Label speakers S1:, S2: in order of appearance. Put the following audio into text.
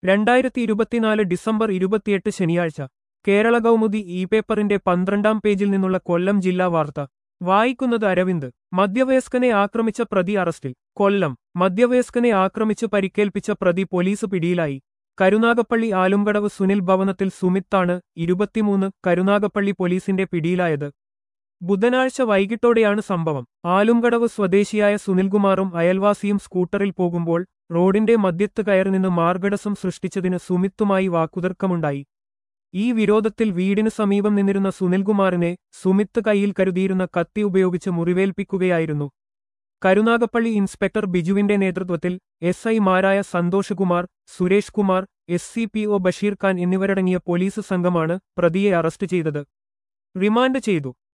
S1: രണ്ടായിരത്തി ഇരുപത്തിനാല് ഡിസംബർ ഇരുപത്തിയെട്ട് ശനിയാഴ്ച കേരള കൗമുദി ഇ പേപ്പറിന്റെ പന്ത്രണ്ടാം പേജിൽ നിന്നുള്ള കൊല്ലം ജില്ലാ വാർത്ത വായിക്കുന്നത് അരവിന്ദ് മധ്യവയസ്കനെ ആക്രമിച്ച പ്രതി അറസ്റ്റിൽ കൊല്ലം മധ്യവയസ്കനെ ആക്രമിച്ച് പരിക്കേൽപ്പിച്ച പ്രതി പോലീസ് പിടിയിലായി കരുനാഗപ്പള്ളി ആലുംകടവ് സുനിൽ ഭവനത്തിൽ സുമിത്താണ് ഇരുപത്തിമൂന്ന് കരുനാഗപ്പള്ളി പോലീസിന്റെ പിടിയിലായത് ബുധനാഴ്ച വൈകിട്ടോടെയാണ് സംഭവം ആലുംകടവ് സ്വദേശിയായ സുനിൽകുമാറും അയൽവാസിയും സ്കൂട്ടറിൽ പോകുമ്പോൾ റോഡിന്റെ മധ്യത്ത് കയറി നിന്ന് മാർഗടസം സൃഷ്ടിച്ചതിന് സുമിത്തുമായി വാക്കുതർക്കമുണ്ടായി ഈ വിരോധത്തിൽ വീടിന് സമീപം നിന്നിരുന്ന സുനിൽകുമാറിനെ സുമിത്ത് കൈയിൽ കരുതിയിരുന്ന കത്തി ഉപയോഗിച്ച് മുറിവേൽപ്പിക്കുകയായിരുന്നു കരുനാഗപ്പള്ളി ഇൻസ്പെക്ടർ ബിജുവിന്റെ നേതൃത്വത്തിൽ എസ് ഐമാരായ Santhosh Kumar Suresh Kumar S C P O Basheer Khan എന്നിവരടങ്ങിയ പോലീസ് സംഘമാണ് പ്രതിയെ അറസ്റ്റ് ചെയ്തത് റിമാൻഡ് ചെയ്തു